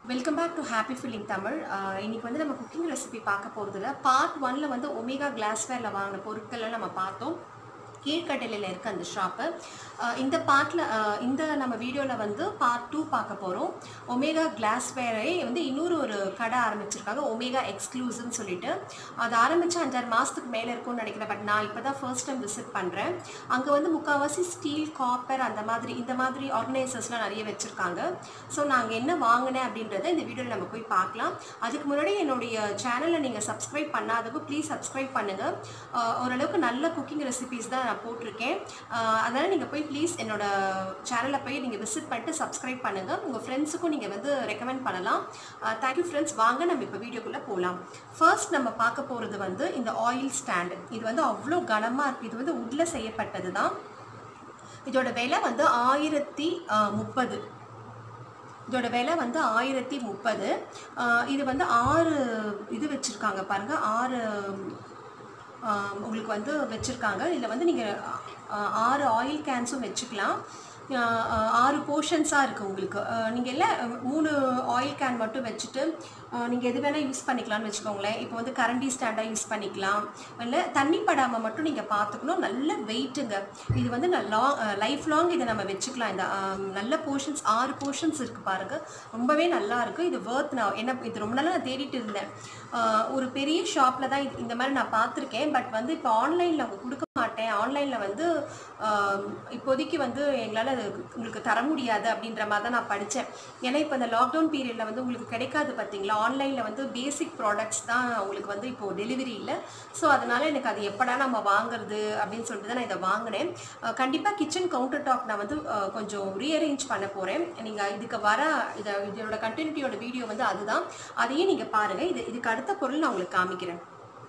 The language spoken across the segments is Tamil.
welcome back to happy filling Tamil ah இன்னைக்கு வந்து நம்ம குக்கிங் ரெசிபி பார்க்க போகிறதுல பார்ட் ஒன்ல வந்து ஒமேகா கிளாஸ்வேரில் வாங்கின பொருட்கள்லாம் நம்ம பார்த்தோம் கீழ்கட்டளையில் இருக்க அந்த ஷாப்பு இந்த பார்ட்டில் இந்த நம்ம வீடியோவில் வந்து பார்ட் டூ பார்க்க போகிறோம் ஒமேகா கிளாஸ்வேரை வந்து இன்னொரு ஒரு கடை ஆரம்பிச்சிருக்காங்க ஒமேகா எக்ஸ்க்ளூசிவ்னு சொல்லிட்டு அது ஆரம்பித்து அஞ்சாறு மாதத்துக்கு மேலே இருக்கும்னு நினைக்கிறேன் பட் நான் இப்போ தான் ஃபர்ஸ்ட் டைம் விசிட் பண்ணுறேன் அங்கே வந்து முக்கால்வாசி ஸ்டீல் காப்பர் அந்த மாதிரி இந்த மாதிரி ஆர்கனைசர்ஸ்லாம் நிறைய வச்சுருக்காங்க ஸோ நாங்கள் என்ன வாங்கினேன் அப்படின்றத இந்த வீடியோவில் நம்ம போய் பார்க்கலாம் அதுக்கு முன்னாடி என்னுடைய சேனலை நீங்கள் சப்ஸ்கிரைப் பண்ணாதப்போ ப்ளீஸ் சப்ஸ்கிரைப் பண்ணுங்கள் ஓரளவுக்கு நல்ல குக்கிங் ரெசிபீஸ் தான் நான் போட்டிருக்கேன் ஆஹ் அதனால் நீங்கள் போய் ப்ளீஸ் என்னோட சேனலை போய் நீங்கள் விசிட் பண்ணிட்டு சப்ஸ்கிரைப் பண்ணுங்கள் உங்கள் ஃப்ரெண்ட்ஸுக்கும் நீங்கள் வந்து ரெக்கமெண்ட் பண்ணலாம் தேங்க்யூ ஃப்ரெண்ட்ஸ் வாங்க நம்ம இப்போ வீடியோக்குள்ளே போகலாம் ஃபர்ஸ்ட் நம்ம பார்க்க போகிறது வந்து இந்த ஆயில் ஸ்டாண்டு இது வந்து அவ்வளோ கனமாக இருக்குது இது வந்து உள்ள செய்யப்பட்டது தான் இதோட விலை வந்து ஆயிரத்தி முப்பது இதோட விலை வந்து ஆயிரத்தி முப்பது இது வந்து ஆறு இது வச்சுருக்காங்க பாருங்கள் ஆறு ஆஹ் உங்களுக்கு வந்து வச்சுருக்காங்க இதில் வந்து நீங்கள் ஆறு ஆயில் கேன்ஸும் வச்சுக்கலாம் ஆஹ் ஆஹ் ஆறு போர்ஷன்ஸாக இருக்குது உங்களுக்கு நீங்கள் இல்லை மூணு ஆயில் கேன் மட்டும் வச்சுட்டு நீங்கள் எது வேணால் யூஸ் பண்ணிக்கலாம்னு வச்சுக்கோங்களேன் இப்போ வந்து கரண்டி ஸ்டாண்டாக யூஸ் பண்ணிக்கலாம் இல்லை தண்ணி படாமல் மட்டும் நீங்கள் பார்த்துக்கணும் நல்ல வெயிட்டுங்க இது வந்து நான் லாங் லைஃப் லாங் இதை நம்ம வச்சுக்கலாம் இந்த ஆம், நல்ல போர்ஷன்ஸ் ஆறு போர்ஷன்ஸ் இருக்குது பாருங்கள் ரொம்பவே நல்லா இருக்குது இது வேர்த் நான் என்ன இது ரொம்ப நாளாக நான் தேடிட்டு இருந்தேன் ஆஹ் ஒரு பெரிய ஷாப்பில் தான் இது இந்த மாதிரி நான் பார்த்துருக்கேன் பட் வந்து இப்போ ஆன்லைனில் அவங்க கொடுக்க மாட்டேன் ஆன்லைனில் வந்து ஆம், இப்போதைக்கு வந்து எங்களால் அது உங்களுக்கு தர முடியாது அப்படின்ற மாதிரி தான் நான் படித்தேன் ஏன்னா இப்போ இந்த லாக்டவுன் பீரியடில் வந்து உங்களுக்கு கிடைக்காது பார்த்தீங்களா ஆன்லைனில் வந்து பேசிக் ப்ராடக்ட்ஸ் தான் உங்களுக்கு வந்து இப்போது டெலிவரி இல்லை ஸோ அதனால் எனக்கு அது எப்படா நம்ம வாங்குறது அப்படின்னு சொல்லிட்டு தான் நான் இதை வாங்கினேன் கண்டிப்பாக கிச்சன் கவுண்டர் டாப் நான் வந்து அஹ், கொஞ்சம் ரீஅரேஞ்ச் பண்ண போகிறேன் நீங்கள் இதுக்கு வர இதை இதோட கண்டினியூட்டியோட வீடியோ வந்து அதுதான் அதையும் நீங்கள் பாருங்கள் இது இதுக்கு அடுத்த பொருள் நான் உங்களுக்கு காமிக்கிறேன்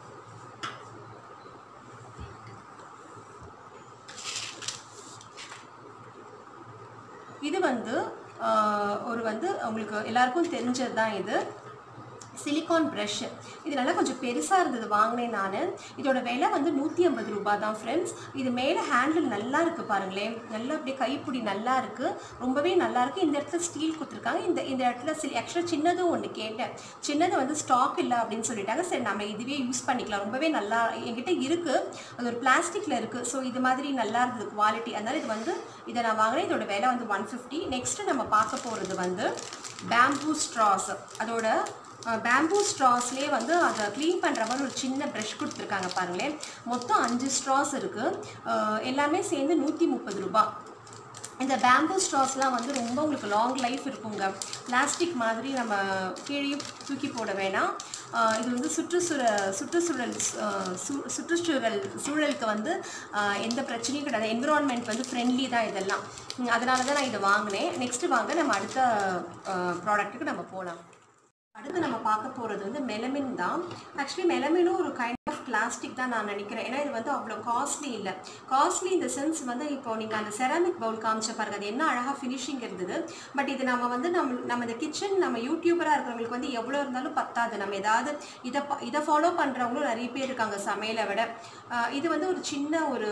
இது வந்து ஆஹ், ஒரு வந்து உங்களுக்கு எல்லாருக்கும் தெரிஞ்சது தான் இது சிலிகான் ப்ரஷ் இது நல்லா கொஞ்சம் பெருசாக இருந்தது வாங்கினேன் நான் இதோட விலை வந்து நூற்றி ஐம்பது ரூபாய் தான் ஃப்ரெண்ட்ஸ் இது மேலே ஹேண்டில் நல்லா இருக்குது பாருங்களேன் நல்லா அப்படியே கைப்பிடி நல்லா இருக்குது ரொம்பவே நல்லா இருக்குது இந்த இடத்துல ஸ்டீல் கொடுத்துருக்காங்க இந்த இந்த இடத்துல சில ஆக்சுவலாக சின்னதும் ஒன்று கேட்டேன் சின்னது வந்து ஸ்டாக் இல்லை அப்படின்னு சொல்லிட்டாங்க சரி நம்ம இதுவே யூஸ் பண்ணிக்கலாம் ரொம்பவே நல்லா என்கிட்ட இருக்குது அது ஒரு பிளாஸ்டிக்கில் இருக்குது ஸோ இது மாதிரி நல்லா இருந்தது குவாலிட்டி அதனால் இது வந்து இதை நான் வாங்கினேன் இதோட விலை வந்து ஒன் ஃபிஃப்டி நெக்ஸ்ட்டு நம்ம பார்க்க போகிறது வந்து பேம்பூ ஸ்ட்ராஸ் அதோட பேம்பூ ஸ்ட்ராஸ்லேயே வந்து அதை க்ளீன் பண்ணுற மாதிரி ஒரு சின்ன ப்ரஷ் கொடுத்துருக்காங்க பாருங்களேன் மொத்தம் அஞ்சு ஸ்ட்ராஸ் இருக்குது எல்லாமே சேர்ந்து நூற்றி முப்பது ரூபாய் இந்த பேம்பூ ஸ்ட்ராஸ்லாம் வந்து ரொம்ப உங்களுக்கு லாங் லைஃப் இருக்குங்க பிளாஸ்டிக் மாதிரி நம்ம கீழே தூக்கி போட வேணாம் ஆஹ் இது வந்து சுற்றுச்சூழ சுற்றுச்சூழல் ஆஹ் சு- சுற்றுச்சூழல் சூழலுக்கு வந்து ஆஹ் எந்த பிரச்சனையும் கிடையாது என்விரான்மெண்ட் வந்து ஃப்ரெண்ட்லி தான் இதெல்லாம் உம் அதனால தான் நான் இதை வாங்கினேன் நெக்ஸ்ட்டு வாங்க நம்ம அடுத்த ப்ராடக்ட்டுக்கு நம்ம போகலாம் அடுத்து நம்ம பார்க்க போகிறது வந்து மெலமின் தான் ஆக்சுவலி மெலமினும் ஒரு கைண்ட் ஆஃப் பிளாஸ்டிக் தான் நான் நினைக்கிறேன் ஏன்னா இது வந்து அவ்வளோ காஸ்ட்லி இல்லை காஸ்ட்லி இந்த சென்ஸ் வந்து இப்போ நீங்கள் அந்த செராமிக் பவுல் காமிச்ச பாருங்க அது என்ன அழகாக ஃபினிஷிங் இருந்தது பட் இது நம்ம வந்து நம்ம நம்ம இந்த கிச்சன் நம்ம யூடியூபராக இருக்கிறவங்களுக்கு வந்து எவ்வளோ இருந்தாலும் பத்தாது நம்ம ஏதாவது இதை ப- இதை ஃபாலோ பண்ணுறவங்களும் நிறைய பேர் இருக்காங்க சமையலை விட ஆஹ் இது வந்து ஒரு சின்ன ஒரு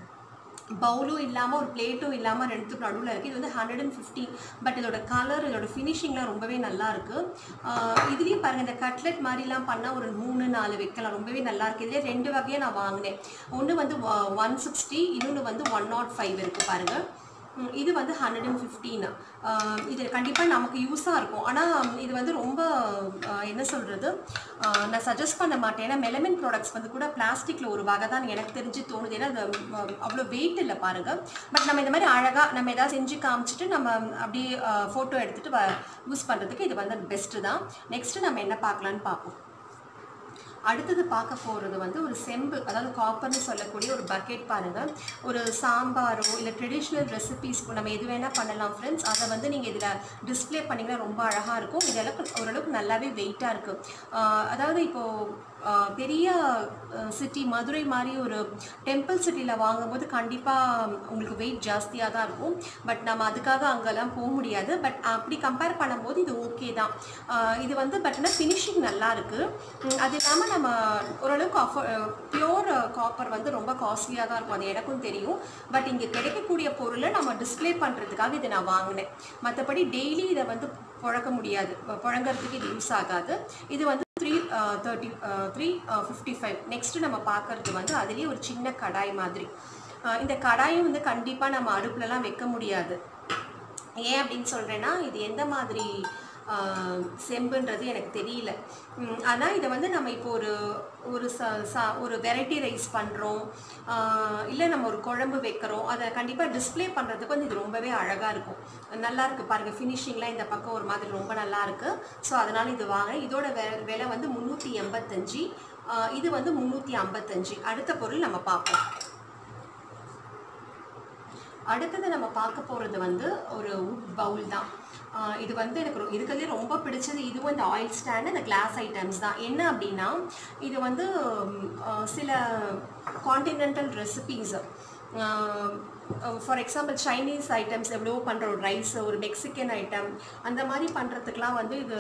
பவுலும் இல்லாமல் ஒரு பிளேட்டும் இல்லாமல் ரெண்டுத்துக்கு நடுவில் இருக்குது இது வந்து ஹண்ட்ரட் அண்ட் ஃபிஃப்டீன் பட் இதோட கலர் இதோட ஃபினிஷிங்லாம் ரொம்பவே நல்லா இருக்கு ஆஹ் இதுலேயும் பாருங்கள் இந்த கட்லெட் மாதிரிலாம் பண்ணால் ஒரு மூணு நாலு வைக்கலாம் ரொம்பவே நல்லா இருக்கு இதுலேயே ரெண்டு வகையாக நான் வாங்கினேன் ஒன்று வந்து ஒன் சிக்ஸ்டி இன்னொன்று வந்து ஒன் நாட் ஃபைவ் இருக்குது பாருங்கள் ம், இது வந்து ஹண்ட்ரட் அண்ட் ஃபிஃப்டீன் இது கண்டிப்பாக நமக்கு யூஸாக இருக்கும் ஆனால் இது வந்து ரொம்ப ஆஹ், என்ன சொல்கிறது நான் சஜஸ்ட் பண்ண மாட்டேன் ஏன்னா மெலமின் ப்ராடக்ட்ஸ் வந்து கூட பிளாஸ்டிக்கில் ஒரு வகை தான் எனக்கு தெரிஞ்சு தோணுது ஏன்னா அது ம், அவ்வளோ வெயிட் இல்லை பாருங்கள் பட் நம்ம இந்த மாதிரி அழகாக நம்ம எதாவது செஞ்சு காமிச்சிட்டு நம்ம அப்படியே ஃபோட்டோ எடுத்துகிட்டு யூஸ் பண்ணுறதுக்கு இது வந்து பெஸ்ட்டு தான் நெக்ஸ்ட்டு நம்ம என்ன பார்க்கலான்னு பார்ப்போம் அடுத்தது பார்க்க போகிறது வந்து ஒரு செம்பு அதாவது காப்பர்னு சொல்லக்கூடிய ஒரு பக்கெட் பாருங்கள் ஒரு சாம்பாரோ இல்லை ட்ரெடிஷ்னல் ரெசிபீஸ்க்கு நம்ம எது வேணால் பண்ணலாம் ஃப்ரெண்ட்ஸ் அதை வந்து நீங்கள் இதில் டிஸ்ப்ளே பண்ணிங்கன்னா ரொம்ப அழகாக இருக்கும் இது அளவுக்கு ஓரளவுக்கு நல்லாவே வெயிட்டாக இருக்குது அதாவது இப்போது ஆஹ், பெரிய சிட்டி மதுரை மாதிரி ஒரு டெம்பிள் சிட்டியில் வாங்கும்போது கண்டிப்பாக உங்களுக்கு வெயிட் ஜாஸ்தியாக தான் இருக்கும் பட் நம்ம அதுக்காக அங்கெல்லாம் போக முடியாது பட் அப்படி கம்பேர் பண்ணும்போது இது ஓகே தான் ஆஹ், இது வந்து பட் ஆனால் ஃபினிஷிங் நல்லா இருக்கு உம், அது இல்லாமல் நம்ம ஓரளவுக்கு அஃபோ பியோர் காப்பர் வந்து ரொம்ப காஸ்ட்லியாக தான் இருக்கும் அது எனக்கும் தெரியும் பட் இங்கே கிடைக்கக்கூடிய பொருளை நம்ம டிஸ்ப்ளே பண்ணுறதுக்காக இதை நான் வாங்கினேன் மற்றபடி டெய்லி இதை வந்து புழக்க முடியாது புழங்கறதுக்கு இது யூஸ் ஆகாது இது வந்து three thirty three fifty five next நம்ம பார்க்கறது வந்து அதுலேயே ஒரு சின்ன கடாய் மாதிரி அஹ் இந்த கடாயும் வந்து கண்டிப்பாக நம்ம அடுப்புலலாம் வைக்க முடியாது ஏன் அப்படின்னு சொல்கிறேன்னா இது எந்த மாதிரி ஆஹ், செம்புன்றது எனக்கு தெரியல ஆனால் இதை வந்து நம்ம இப்போ ஒரு ஒரு ச ச ஒரு வெரைட்டி ரைஸ் பண்ணுறோம் இல்லை நம்ம ஒரு குழம்பு வைக்கிறோம் அதை கண்டிப்பாக டிஸ்ப்ளே பண்ணுறதுக்கு வந்து இது ரொம்பவே அழகாக இருக்கும் நல்லா இருக்கு பாருங்கள் ஃபினிஷிங்லாம் இந்த பக்கம் ஒரு மாதிரி ரொம்ப நல்லா இருக்கு ஸோ அதனால் இது வாங்க இதோட வெ விலை வந்து முந்நூற்றி எண்பத்தஞ்சு இது வந்து முந்நூற்றி ஐம்பத்தஞ்சு அடுத்த பொருள் நம்ம பார்ப்போம் அடுத்தது நம்ம பார்க்க போகிறது வந்து ஒரு உட் பவுல் தான் ஆஹ் இது வந்து எனக்கு ரொ- இருக்கிறதுலே ரொம்ப பிடிச்சது இதுவும் இந்த ஆயில் ஸ்டாண்ட் இந்த கிளாஸ் ஐட்டம்ஸ் தான் என்ன அப்படின்னா இது வந்து ம், ஆஹ் சில continental recipes for example Chinese items எவ்வளோ பண்ணுற ஒரு ரைஸ் ஒரு மெக்சிகன் ஐட்டம் அந்த மாதிரி பண்ணுறதுக்கெலாம் வந்து இது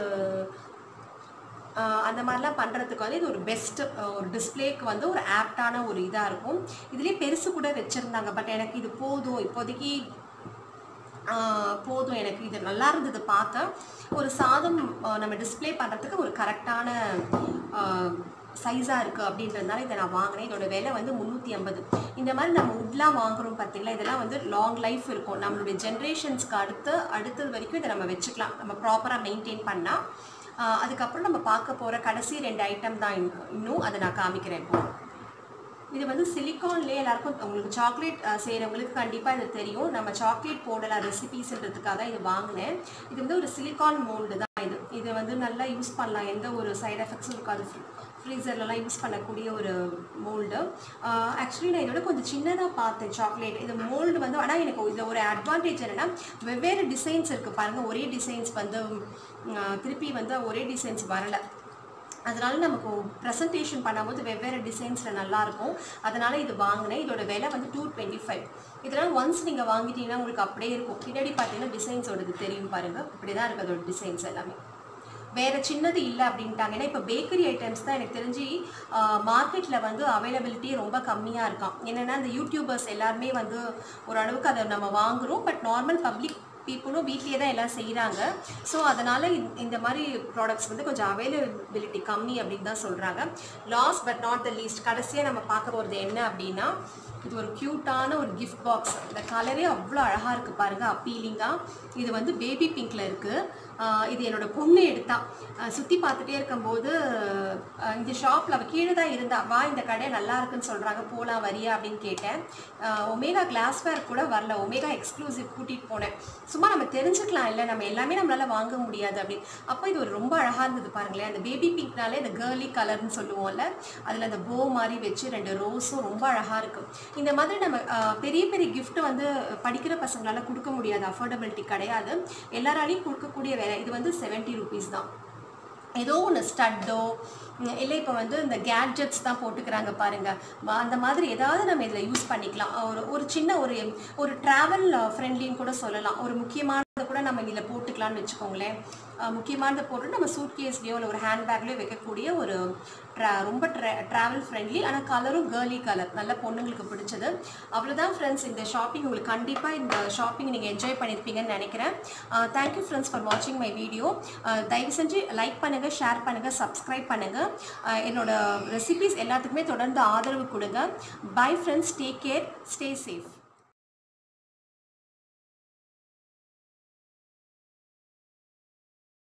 ஆஹ் அந்த மாதிரிலாம் பண்ணுறதுக்கு வந்து இது ஒரு பெஸ்ட் ஒரு டிஸ்ப்ளேக்கு வந்து ஒரு ஆப்டான ஒரு இதாக இருக்கும் இதுலேயே பெருசு கூட வச்சுருந்தாங்க பட் எனக்கு இது போதும் இப்போதைக்கு ஆஹ் போதும் எனக்கு இது நல்லா இருந்தது பார்த்தேன் ஒரு சாதம் ஆஹ் நம்ம டிஸ்ப்ளே பண்ணுறதுக்கு ஒரு கரெக்டான சைஸாக இருக்குது அப்படின்றதுனால இதை நான் வாங்கினேன் இதோட விலை வந்து முந்நூற்றி ஐம்பது இந்த மாதிரி நம்ம உட்லாம் வாங்குறோம் பார்த்தீங்களா இதெல்லாம் வந்து லாங் லைஃப் இருக்கும் நம்மளுடைய ஜென்ரேஷன்ஸ்க்கு அடுத்து அடுத்தது வரைக்கும் இதை நம்ம வச்சுக்கலாம் நம்ம ப்ராப்பராக மெயின்டைன் பண்ணால் ஆஹ் அதுக்கப்புறம் நம்ம பார்க்க போகிற கடைசி ரெண்டு ஐட்டம் தான் இன்னும் இன்னும் அதை நான் காமிக்கிறேன் இப்போ இது வந்து சிலிக்கான்லேயே எல்லாருக்கும் உங்களுக்கு சாக்லேட் செய்கிறவங்களுக்கு கண்டிப்பாக இது தெரியும் நம்ம சாக்லேட் போடலாம் ரெசிபீஸ்ன்றதுக்காக இது வாங்கினேன் இது வந்து ஒரு சிலிக்கான் மோல்டு தான் இது இது வந்து நல்லா யூஸ் பண்ணலாம் எந்த ஒரு சைடு எஃபெக்ட்ஸும் இருக்காது ஃப்ரீசர்லலாம் யூஸ் பண்ணக்கூடிய ஒரு மோல்டு ஆக்சுவலி நான் இதோட கொஞ்சம் சின்னதாக பார்த்தேன் சாக்லேட் இது மோல்டு வந்து ஆனால் எனக்கு இதில் ஒரு அட்வான்டேஜ் என்னென்னா வெவ்வேறு டிசைன்ஸ் இருக்குது பாருங்கள் ஒரே டிசைன்ஸ் வந்து ஆஹ் திருப்பி வந்து ஒரே டிசைன்ஸ் வரலை அதனால நமக்கு ப்ரெசன்டேஷன் பண்ணும்போது வெவ்வேறு டிசைன்ஸில் நல்லாயிருக்கும் அதனால இது வாங்கினேன் இதோட விலை வந்து டூ டுவெண்ட்டி ஃபைவ் இதெல்லாம் ஒன்ஸ் நீங்கள் வாங்கிட்டீங்கன்னா உங்களுக்கு அப்படியே இருக்கும் பின்னாடி பார்த்தீங்கன்னா டிசைன்ஸோடது தெரியும் பாருங்கள் இப்படி தான் இருக்குது அதோட டிசைன்ஸ் எல்லாமே வேற சின்னது இல்லை அப்படின்ட்டாங்க ஏன்னா இப்போ பேக்கரி ஐட்டம்ஸ் தான் எனக்கு தெரிஞ்சு மார்க்கெட்டில் வந்து அவைலபிலிட்டி ரொம்ப கம்மியாக இருக்காம் என்னென்னா இந்த யூடியூபர்ஸ் எல்லாருமே வந்து ஓரளவுக்கு அதை நம்ம வாங்குகிறோம் பட் நார்மல் பப்ளிக் பீப்புளும் வீட்லேயே தான் எல்லாம் செய்கிறாங்க ஸோ அதனால் இந்த மாதிரி ப்ராடக்ட்ஸ் வந்து கொஞ்சம் அவைலபிலிட்டி கம்மி அப்படின்னு தான் சொல்கிறாங்க last but not the least கடைசியாக நம்ம பார்க்க போகிறது என்ன அப்படின்னா இது ஒரு க்யூட்டான ஒரு கிஃப்ட் பாக்ஸ் இந்த கலரே அவ்வளோ அழகாக இருக்குது பாருங்கள் அப்பீலிங்காக இது வந்து பேபி பிங்க்கில் இருக்குது இது என்னோட பொண்ணு எடுத்தா சுற்றி பார்த்துட்டே இருக்கும்போது ஆஹ் இந்த ஷாப்பில் அவள் கீழே தான் இருந்தா வா இந்த கடை நல்லா இருக்குன்னு சொல்கிறாங்க போகலாம் வரியா அப்படின்னு கேட்டேன் ஆஹ் ஒமேகா கிளாஸ்வேர் கூட வரல ஒமேகா எக்ஸ்க்ளூசிவ் கூட்டிகிட்டு போனேன் சும்மா நம்ம தெரிஞ்சுக்கலாம் இல்லை நம்ம எல்லாமே நம்மளால வாங்க முடியாது அப்படின்னு அப்போ இது ஒரு ரொம்ப அழகாக இருந்தது பாருங்களேன் அந்த பேபி பிங்க்னாலே அந்த கேர்லி கலர்னு சொல்லுவோம்ல அதில் அந்த போ மாதிரி வச்சு ரெண்டு ரோஸும் ரொம்ப அழகாக இருக்கும் இந்த மாதிரி நம்ம ஆஹ் பெரிய பெரிய gift வந்து படிக்கிற பசங்களால கொடுக்க முடியாது அஃபோர்டபிலிட்டி கிடையாது எல்லாராலையும் கொடுக்கக்கூடிய வேலை இது வந்து செவன்ட்டி ருபீஸ் தான் ஏதோ ஒன்று ஸ்டட்டோ இல்லை இப்போ வந்து இந்த கேட்ஜெட்ஸ் தான் போட்டுக்கிறாங்க பாருங்க ம- அந்த மாதிரி ஏதாவது நம்ம இதில் யூஸ் பண்ணிக்கலாம் ஒரு ஒரு சின்ன ஒரு ஒரு ட்ராவல் ஃப்ரெண்ட்லின்னு கூட சொல்லலாம் ஒரு முக்கியமானதை கூட நம்ம இதில் போட்டுக்கலாம்னு வச்சுக்கோங்களேன் அஹ் முக்கியமானதை போட்டு நம்ம சூட் கேஸ்லேயோ இல்லை ஒரு ஹேண்ட்பேக்லேயோ வைக்கக்கூடிய ஒரு ட்ரா ரொம்ப ட்ரா ட்ராவல் ஃப்ரெண்ட்லி ஆனால் கலரும் கேர்லி கலர் நல்ல பொண்ணுங்களுக்கு பிடிச்சது அவ்வளோதான் ஃப்ரெண்ட்ஸ் இந்த ஷாப்பிங் உங்களுக்கு கண்டிப்பாக இந்த ஷாப்பிங் நீங்கள் என்ஜாய் பண்ணியிருப்பீங்கன்னு நினைக்கிறேன் தேங்க்யூ ஃப்ரெண்ட்ஸ் ஃபார் வாட்சிங் மை வீடியோ தயவு செஞ்சு லைக் பண்ணுங்கள் ஷேர் பண்ணுங்கள் சப்ஸ்கிரைப் பண்ணுங்கள் என்னோட ரெசிபிஸ் எல்லாத்துக்குமே தொடர்ந்து ஆதரவு கொடுங்க bye friends take care stay safe